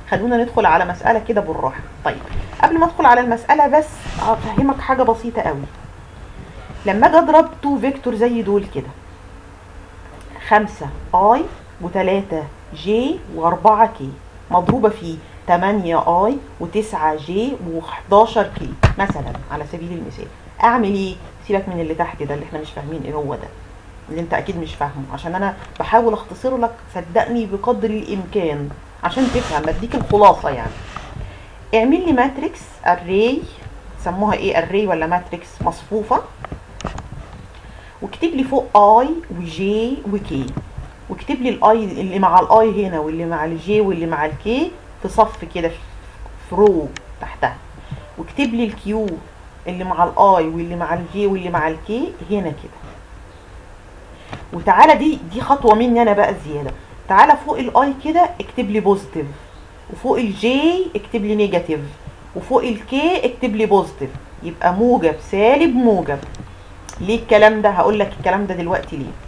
خلونا ندخل على مساله كده بالراحه طيب قبل ما ادخل على المساله بس افهمك حاجه بسيطه قوي لما اجي اضرب تو فيكتور زي دول كده خمسة اي وتلاتة جي واربعة كي مضروبة في تمانية اي وتسعة جي وحداشر كي مثلا على سبيل المثال اعمل ايه سيبك من اللي تحت ده اللي احنا مش فاهمين ايه هو ده اللي انت اكيد مش فاهمه عشان انا بحاول اختصره لك صدقني بقدر الامكان عشان تفهم اديك الخلاصه يعني اعمل لي ماتريكس اري سموها ايه اري ولا ماتريكس مصفوفه واكتب لي فوق اي وجي وكي واكتب لي الاي اللي مع الاي هنا واللي مع الجي واللي مع الكي في صف كده في رو تحتها واكتب لي الكيو اللي مع الاي واللي مع الجي واللي مع الكي هنا كده وتعالى دي دي خطوه مني انا بقى زياده تعالى فوق الاي كده اكتب لي بوزيتيف وفوق الجي اكتب لي نيجاتيف وفوق الكي اكتب لي بوزيتيف يبقى موجب سالب موجب ليه الكلام ده هقول لك الكلام ده دلوقتي ليه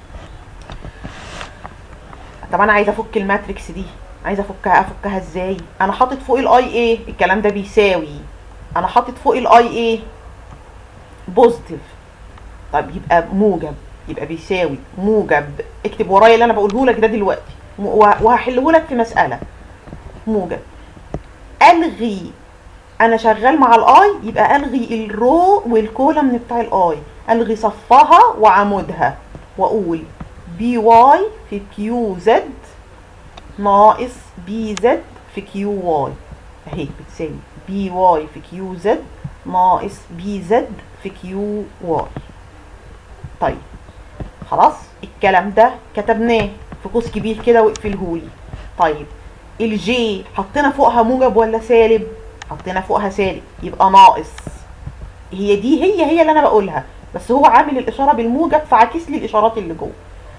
طب انا عايزه افك الماتريكس دي عايزه افكها افكها ازاي انا حاطط فوق الاي ايه الكلام ده بيساوي انا حاطط فوق الاي ايه بوزيتيف طب يبقى موجب يبقى بيساوي موجب اكتب ورايا اللي انا بقوله لك ده دلوقتي وهحله لك في مساله موجب الغي انا شغال مع الاي يبقى الغي الرو والكولم بتاع الاي الغي صفها وعمودها واقول بي واي في كيو زد ناقص بي زد في كيو واي اهي بتساوي بي واي في كيو زد ناقص بي زد في كيو واي طيب خلاص الكلام ده كتبناه في قوس كبير كده واقفلهولي طيب الجي حطينا فوقها موجب ولا سالب حطينا فوقها سالب يبقى ناقص هي دي هي هي اللي انا بقولها بس هو عامل الاشاره بالموجب فعاكس لي الاشارات اللي جوه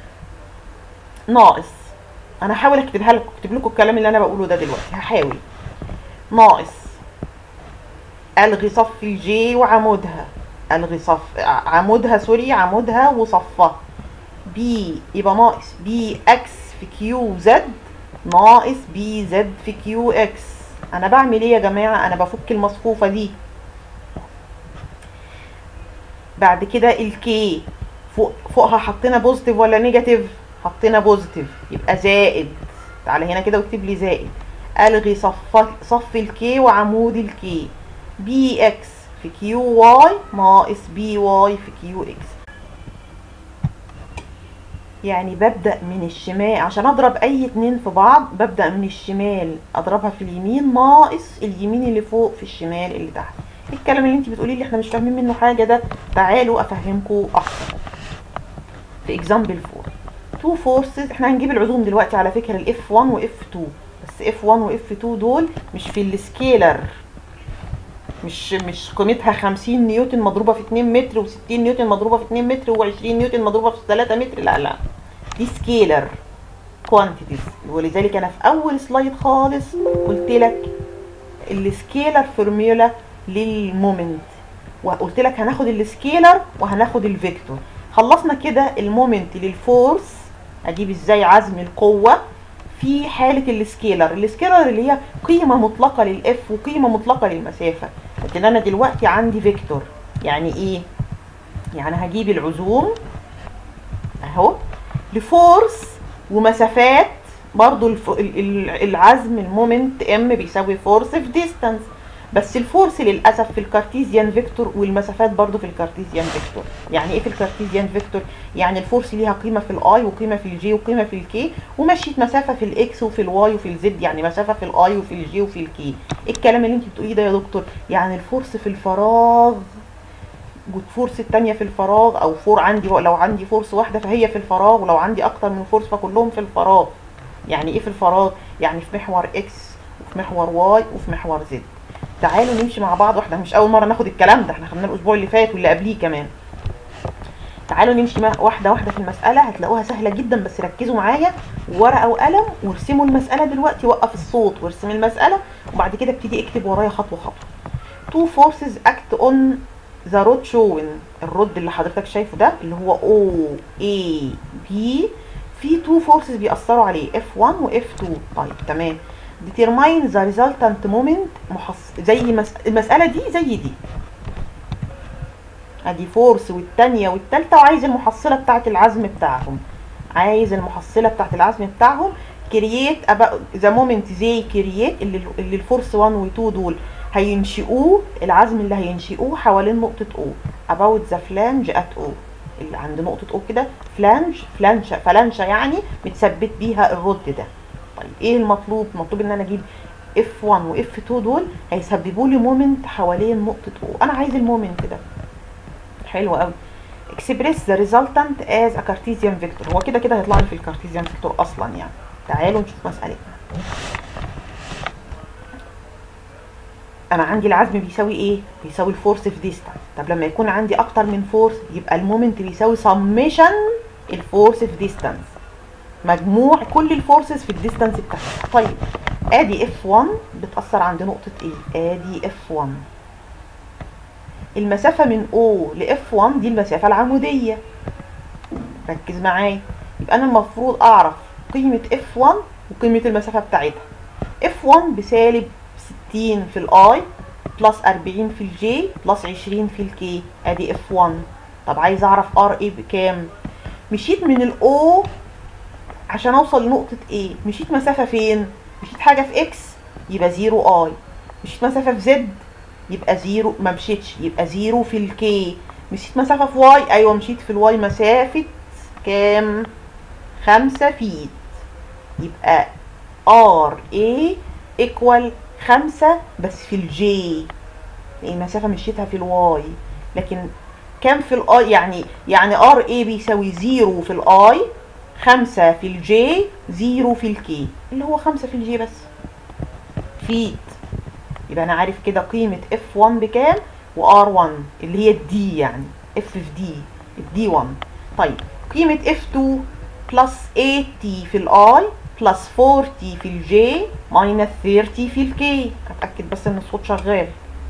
ناقص انا هحاول اكتبها لكم اكتب لكم الكلام اللي انا بقوله ده دلوقتي هحاول ناقص الغي صف الجي وعمودها الغي صف عمودها سوري عمودها وصفها بي يبقى ناقص بي اكس في كيو زد ناقص بي زد في كيو اكس انا بعمل ايه يا جماعه انا بفك المصفوفه دي بعد كده الكي فوق فوقها حطينا بوزيتيف ولا نيجاتيف حطينا بوزيتيف يبقى زائد تعالى هنا كده واكتب لي زائد الغي صف صف الكي وعمود الكي بي اكس في كيو واي ناقص بي واي في كيو اكس يعني ببدأ من الشمال عشان اضرب اي اتنين في بعض ببدأ من الشمال اضربها في اليمين ناقص اليمين اللي فوق في الشمال اللي تحت الكلام اللي انت بتقولي لي احنا مش فاهمين منه حاجة ده تعالوا افهمكم اكتر في اكزامبل 4 تو فورسز احنا هنجيب العزوم دلوقتي على فكرة الاف 1 واف 2 بس اف 1 واف 2 دول مش في السكيلر مش مش قيمتها 50 نيوتن مضروبه في 2 متر و60 نيوتن مضروبه في 2 متر و20 نيوتن مضروبه في 3 متر لا لا دي سكيلر كوانتيتيز ولذلك انا في اول سلايد خالص قلت لك السكيلر فورميولا للمومنت وقلت لك هناخد السكيلر وهناخد الفيكتور خلصنا كده المومنت للفورس اجيب ازاي عزم القوه في حالة السكيلر السكيلر اللي هي قيمة مطلقة للاف وقيمة مطلقة للمسافة لكن انا دلوقتي عندي فيكتور يعني ايه يعني هجيب العزوم اهو لفورس ومسافات برضو الف... العزم المومنت ام بيساوي فورس في ديستانس بس الفورس للاسف في الكارتيزيان فيكتور والمسافات برضو في الكارتيزيان فيكتور يعني ايه في الكارتيزيان فيكتور يعني الفورس ليها قيمه في الاي وقيمه في الجي وقيمه في الكي ومشيت مسافه في الاكس وفي الواي وفي الزد يعني مسافه في الاي وفي الجي وفي الكي الكلام اللي انت بتقوليه ده يا دكتور يعني الفورس في الفراغ والفورس التانية في الفراغ او فور عندي لو عندي فورس واحده فهي في الفراغ ولو عندي اكتر من فورس فكلهم في الفراغ يعني ايه في الفراغ يعني في محور اكس وفي محور واي وفي محور زد تعالوا نمشي مع بعض واحده مش اول مره ناخد الكلام ده احنا خدناه الاسبوع اللي فات واللي قبليه كمان تعالوا نمشي واحده واحده في المساله هتلاقوها سهله جدا بس ركزوا معايا ورقه وقلم وارسموا المساله دلوقتي وقف الصوت وارسم المساله وبعد كده ابتدي اكتب ورايا خطوه خطوه two forces act on the rod shown الرد اللي حضرتك شايفه ده اللي هو O A B في two forces بيأثروا عليه F1 و F2 طيب تمام determine the resultant moment محص... زي مس... المسألة دي زي دي ادي فورس والتانية والتالتة وعايز المحصلة بتاعة العزم بتاعهم عايز المحصلة بتاعة العزم بتاعهم create about the moment they create اللي, اللي الفورس 1 و 2 دول هينشئوه العزم اللي هينشئوه حوالين نقطة O about the flange at O اللي عند نقطة O كده فلانج فلانشة فلانشة يعني متثبت بيها الرد ده طيب ايه المطلوب؟ المطلوب ان انا اجيب F1 و F2 دول هيسببوا لي مومنت حوالين نقطة O انا عايز المومنت ده حلو قوي express the resultant as a Cartesian vector هو كده كده هيطلع لي في الكارتيزيان فيكتور اصلا يعني تعالوا نشوف مسألتنا انا عندي العزم بيساوي ايه بيساوي الفورس في ديستانس طب لما يكون عندي اكتر من فورس يبقى المومنت بيساوي سميشن الفورس في ديستانس مجموع كل الفورسز في الديستانس بتاعتها طيب ادي F1 بتأثر عند نقطة ايه ادي F1 المسافة من O ل F1 دي المسافة العمودية ركز معايا يبقى انا المفروض اعرف قيمة F1 وقيمة المسافة بتاعتها F1 بسالب 60 في الاي بلس 40 في الجي بلس 20 في الكي ادي F1 طب عايز اعرف ار ايه بكام مشيت من الاو عشان اوصل لنقطة ايه مشيت مسافة فين مشيت حاجة في اكس يبقى زيرو اي مشيت مسافة في زد يبقى زيرو ما مشيتش يبقى زيرو في الكي مشيت مسافة في واي ايوه مشيت في الواي مسافة كام خمسة فيت يبقى ار اي ايكوال خمسة بس في الجي المسافة مشيتها في الواي لكن كام في الاي يعني يعني ار اي بيساوي زيرو في الاي خمسة في الجي زيرو في الكي اللي هو خمسة في الجي بس فيت يبقى انا عارف كده قيمة F1 بكام و R1 اللي هي الدي يعني F في دي الدي 1 طيب قيمة F2 بلس 80 في الاي بلس 40 في الجي ماينس 30 في الكي اتاكد بس ان الصوت شغال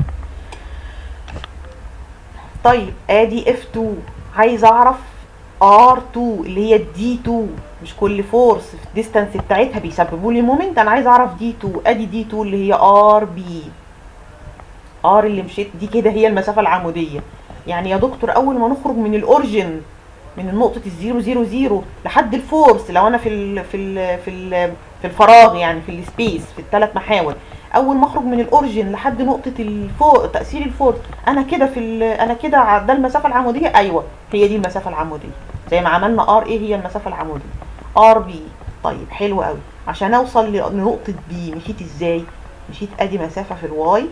طيب ادي F2 عايز اعرف R2 اللي هي الدي 2 مش كل فورس في الديستانس بتاعتها بيسببوا لي مومنت انا عايز اعرف دي 2 ادي دي 2 اللي هي ار بي ار اللي مشيت دي كده هي المسافه العموديه يعني يا دكتور اول ما نخرج من الاوريجن من نقطة الزيرو زيرو زيرو لحد الفورس لو انا في ال في ال في ال في الفراغ يعني في السبيس في الثلاث محاور اول ما اخرج من الاوريجن لحد نقطة الفوق تأثير الفورس انا كده في انا كده ده المسافة العمودية ايوه هي دي المسافة العمودية زي ما عملنا ار ايه هي المسافة العمودية ار بي طيب حلو قوي عشان اوصل لنقطة بي مشيت ازاي مشيت ادي مسافة في الواي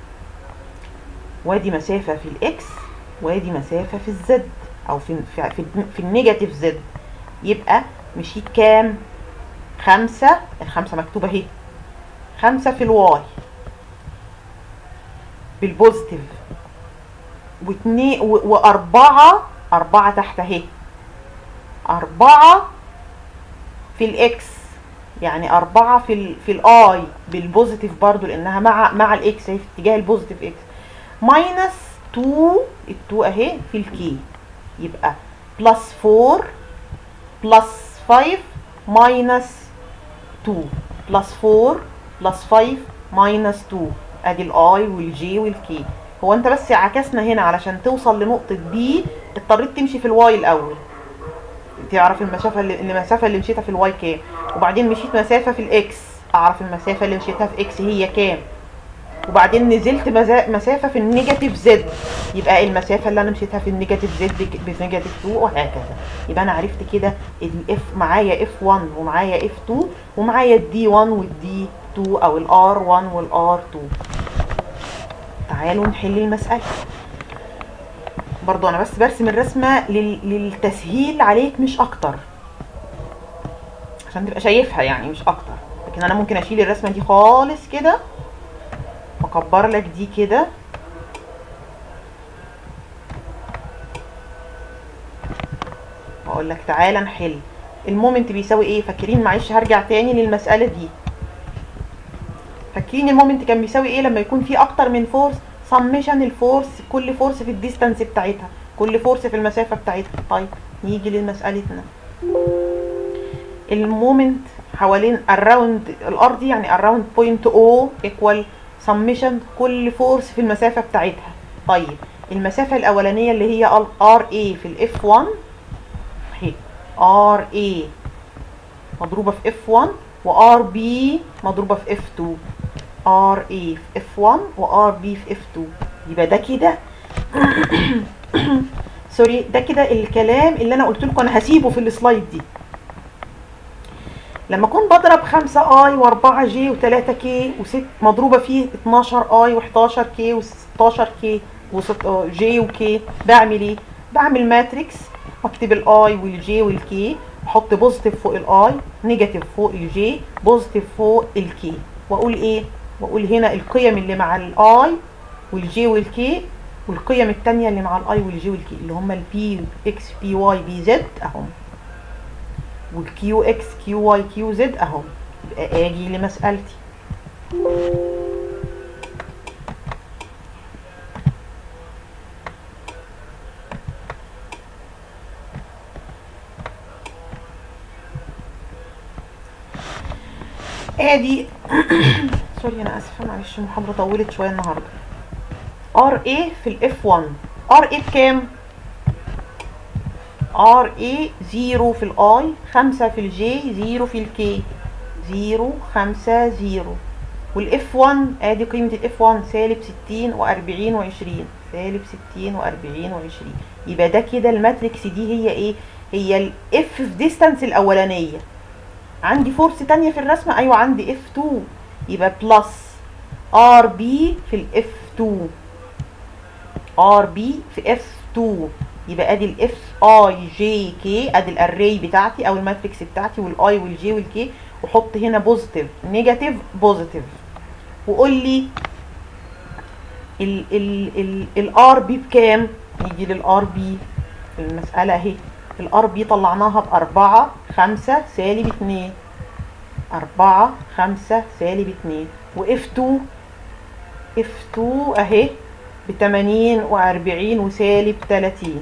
وادي مسافة في الاكس وادي مسافة في الزد او في في في, في النيجاتيف زد يبقى مشيت كام خمسة الخمسة مكتوبة اهي خمسة في الواي بالبوزيتيف واتنين واربعة اربعة تحت اهي اربعة في الاكس يعني اربعة في ال في الاي بالبوزيتيف برضو لانها مع مع الاكس اهي في اتجاه البوزيتيف اكس ماينس 2 ال2 اهي في الكي يبقى بلس 4 بلس 5 ماينس 2 بلس 4 بلس 5 ماينس 2 ادي الاي والجي والكي هو انت بس عكسنا هنا علشان توصل لنقطة بي اضطريت تمشي في الواي الاول تعرف المسافة اللي المسافة اللي مشيتها في الواي كام وبعدين مشيت مسافة في الاكس اعرف المسافة اللي مشيتها في اكس هي كام وبعدين نزلت مسافة في النيجاتيف زد يبقى المسافة اللي انا مشيتها في النيجاتيف زد بنيجاتيف 2 وهكذا يبقى انا عرفت كده الاف معايا اف 1 ومعايا اف 2 ومعايا الدي 1 والدي 2 او الار 1 والار 2 تعالوا نحل المسألة برضو انا بس برسم الرسمة للتسهيل عليك مش اكتر عشان تبقى شايفها يعني مش اكتر لكن انا ممكن اشيل الرسمة دي خالص كده واكبر لك دي كده واقول لك تعالى نحل المومنت بيساوي ايه فاكرين معلش هرجع تاني للمسألة دي فاكرين المومنت كان بيساوي ايه لما يكون في اكتر من فورس سميشن الفورس كل فورس في الديستانس بتاعتها كل فورس في المسافة بتاعتها طيب نيجي لمسألتنا المومنت حوالين around الار دي يعني around point O equal summation كل فورس في المسافة بتاعتها طيب المسافة الأولانية اللي هي ار A في الاف 1 اهي ار A مضروبة في اف 1 وار بي مضروبة في اف 2 ار A في اف 1 وار بي في اف 2 يبقى ده كده سوري ده كده الكلام اللي انا قلت لكم انا هسيبه في السلايد دي لما اكون بضرب 5 اي و4 جي و3 كي و6 مضروبه فيه 12 اي و11 كي و16 كي وجي وكي بعمل ايه بعمل ماتريكس واكتب الاي والجي والكي احط بوزيتيف فوق الاي نيجاتيف فوق الجي بوزيتيف فوق الكي واقول ايه واقول هنا القيم اللي مع الاي والجي والكي والقيم التانية اللي مع الاي والجي والكي اللي هم البي اكس بي واي بي زد اهم والكيو اكس كيو واي كيو زد اهم يبقى اجي لمسألتي ادي سوري انا اسفه معلش المحاضره طولت شويه النهارده ار اي في الاف 1 ار اي بكام ار اي 0 في الاي 5 في الجي 0 في الكي 0 5 0 والاف 1 ادي قيمه الاف 1 سالب 60 و40 و20 سالب 60 و40 و20 يبقى ده كده الماتريكس دي هي ايه هي الاف في ديستانس الاولانيه عندي فورس تانية في الرسمة ايوه عندي اف 2 يبقى بلس ار بي في الاف 2 ار بي في اف 2 يبقى ادي الاف اي جي كي ادي الاري بتاعتي او الماتريكس بتاعتي والاي والجي والكي وحط هنا بوزيتيف نيجاتيف بوزيتيف وقول لي ال ال ال الار بي بكام نيجي للار بي المسألة اهي الار بي طلعناها بأربعة خمسة سالب اتنين أربعة خمسة سالب اتنين واف تو اف تو اهي بتمانين وأربعين وسالب تلاتين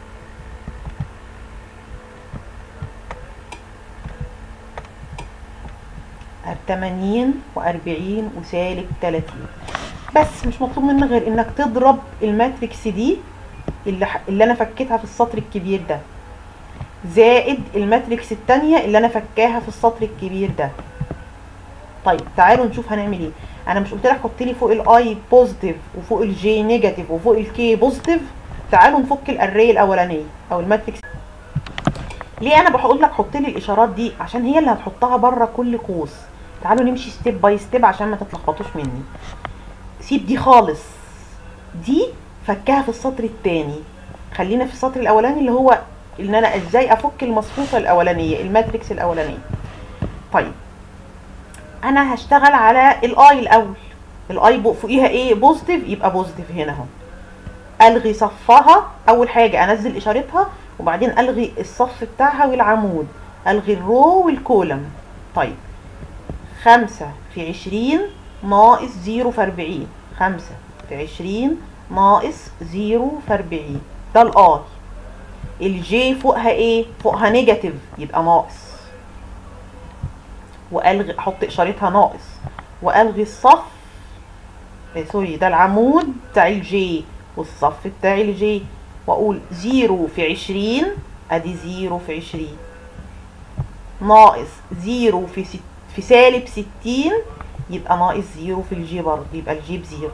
تمانين وأربعين وسالب تلاتين بس مش مطلوب منك غير انك تضرب الماتريكس دي اللي, اللي انا فكيتها في السطر الكبير ده زائد الماتريكس التانية اللي انا فكاها في السطر الكبير ده طيب تعالوا نشوف هنعمل ايه انا مش قلت لك حط لي فوق الاي بوزيتيف وفوق الجي نيجاتيف وفوق الكي بوزيتيف تعالوا نفك الاري الاولانيه او الماتريكس ليه انا بقول لك حط لي الاشارات دي عشان هي اللي هتحطها بره كل قوس تعالوا نمشي ستيب باي ستيب عشان ما تتلخبطوش مني سيب دي خالص دي فكها في السطر الثاني خلينا في السطر الاولاني اللي هو ان انا ازاي افك المصفوفه الاولانيه الماتريكس الاولانيه طيب انا هشتغل على الاي الاول الاي فوقيها ايه بوزيتيف يبقى بوزيتيف هنا اهو الغي صفها اول حاجه انزل اشارتها وبعدين الغي الصف بتاعها والعمود الغي الرو والكولم طيب خمسة في عشرين ناقص زيرو في أربعين خمسة في عشرين ناقص زيرو في أربعين ده الآي الجي فوقها ايه فوقها نيجاتيف يبقى ناقص والغي احط اشارتها ناقص والغي الصف إيه سوري ده العمود بتاع الجي والصف بتاع الجي واقول زيرو في عشرين ادي زيرو في عشرين ناقص زيرو في ست في سالب ستين يبقى ناقص زيرو في الجي برضه يبقى الجي بزيرو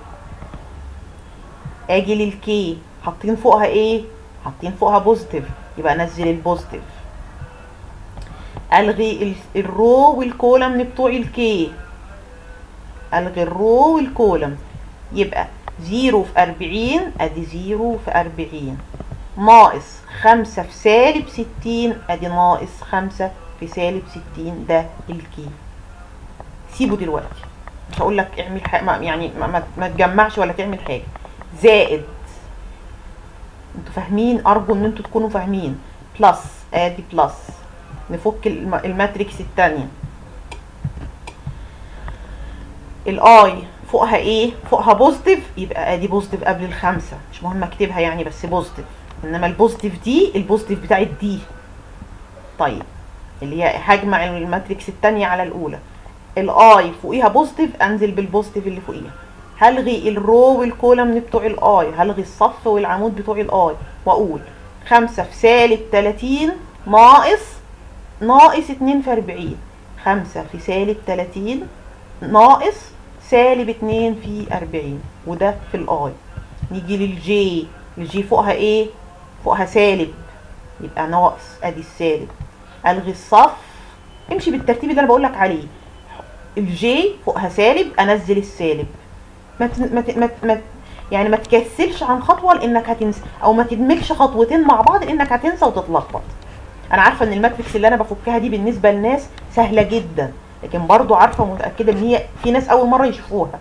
اجي للكي حاطين فوقها ايه حاطين فوقها بوزيتيف يبقى انزل البوزيتيف الغي الرو والكولم بتوع الكي الغي الرو والكولم يبقى زيرو في أربعين ادي زيرو في أربعين ناقص خمسة في سالب ستين ادي ناقص خمسة في سالب ستين ده الكي سيبه دلوقتي مش هقول لك اعمل حاجة يعني ما, ما, ما تجمعش ولا تعمل حاجة زائد انتوا فاهمين ارجو ان انتوا تكونوا فاهمين بلس ادي بلس نفك الماتريكس التانية الاي فوقها ايه فوقها بوزيتيف يبقى ادي بوزيتيف قبل الخمسة مش مهم اكتبها يعني بس بوزيتيف انما البوزيتيف دي البوزيتيف بتاعت دي طيب اللي هي هجمع الماتريكس التانية على الاولى الاي فوقيها بوزيتيف انزل بالبوزيتيف اللي فوقيها هلغي الرو والكولم بتوع الاي هلغي الصف والعمود بتوع الاي واقول خمسة في سالب تلاتين ناقص ناقص اتنين في اربعين خمسة في سالب تلاتين ناقص سالب اتنين في اربعين وده في الاي نيجي للجي الجي فوقها ايه فوقها سالب يبقى ناقص ادي السالب الغي الصف امشي بالترتيب اللي انا بقولك عليه الجي فوقها سالب انزل السالب ما ت... ما ت... ما, ت... ما ت... يعني ما تكسلش عن خطوه لانك هتنسى او ما تدمجش خطوتين مع بعض لانك هتنسى وتتلخبط انا عارفه ان الماتريكس اللي انا بفكها دي بالنسبه للناس سهله جدا لكن برضو عارفه ومتاكده ان هي في ناس اول مره يشوفوها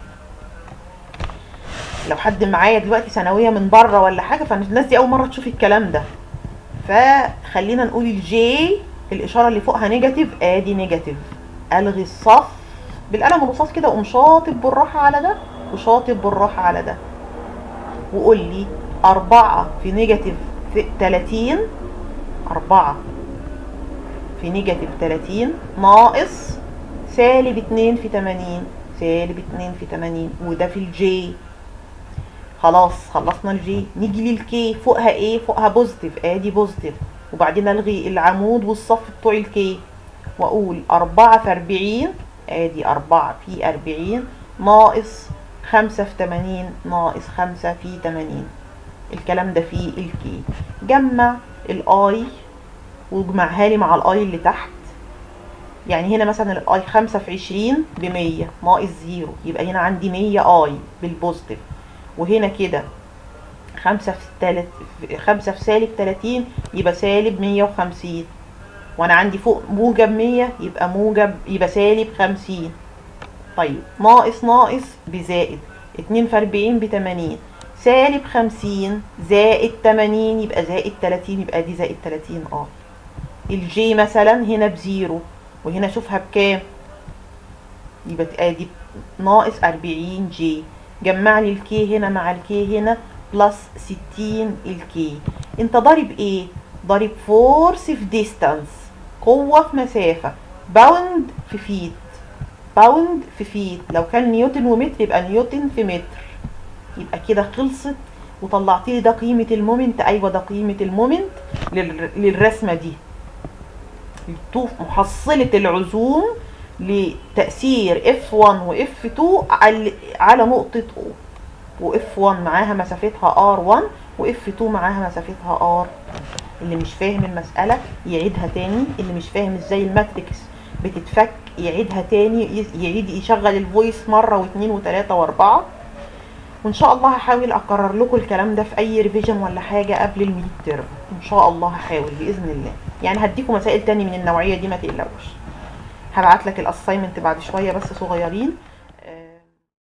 لو حد معايا دلوقتي ثانويه من بره ولا حاجه فالناس دي اول مره تشوف الكلام ده فخلينا نقول الجي الاشاره اللي فوقها نيجاتيف ادي نيجاتيف الغي الصف بالقلم الرصاص كده قوم شاطب بالراحه على ده وشاطب بالراحه على ده وقول لي أربعة في نيجاتيف في تلاتين أربعة في نيجاتيف تلاتين ناقص سالب اتنين في تمانين سالب اتنين في تمانين وده في الجي خلاص خلصنا الجي نيجي للكي فوقها ايه فوقها بوزيتيف ادي بوزيتيف وبعدين الغي العمود والصف بتوع الكي واقول أربعة في أربعين ادي أربعة في أربعين ناقص خمسة في تمانين ناقص خمسة في تمانين الكلام ده فيه الكي جمع الاي واجمعها لي مع الاي اللي تحت يعني هنا مثلا الاي خمسة في عشرين بمية ناقص زيرو يبقى هنا عندي مية اي بالبوزيتيف وهنا كده خمسة في تلت خمسة في سالب تلاتين يبقى سالب مية وخمسين وانا عندي فوق موجب مية يبقى موجب يبقى سالب خمسين طيب ناقص ناقص بزائد اتنين في اربعين بتمانين سالب خمسين زائد تمانين يبقى زائد تلاتين يبقى دي زائد تلاتين اه الجي مثلا هنا بزيرو وهنا اشوفها بكام يبقى ادي ناقص اربعين جي جمع لي الكي هنا مع الكي هنا بلس ستين الكي انت ضارب ايه ضارب فورس في ديستانس قوة في مسافة باوند في فيت باوند في فيت لو كان نيوتن ومتر يبقى نيوتن في متر يبقى كده خلصت وطلعت لي ده قيمة المومنت ايوه ده قيمة المومنت لل... للرسمة دي محصلة العزوم لتأثير F1 و F2 على على نقطة O و F1 معاها مسافتها R1 و F2 معاها مسافتها R اللي مش فاهم المسألة يعيدها تاني اللي مش فاهم ازاي الماتريكس بتتفك يعيدها تاني يعيد يشغل الفويس مرة واثنين وثلاثة واربعة وان شاء الله هحاول اكرر لكم الكلام ده في اي ريفيجن ولا حاجة قبل الميد ترم ان شاء الله هحاول باذن الله يعني هديكم مسائل تاني من النوعية دي ما تقلقوش هبعت لك الاساينمنت بعد شوية بس صغيرين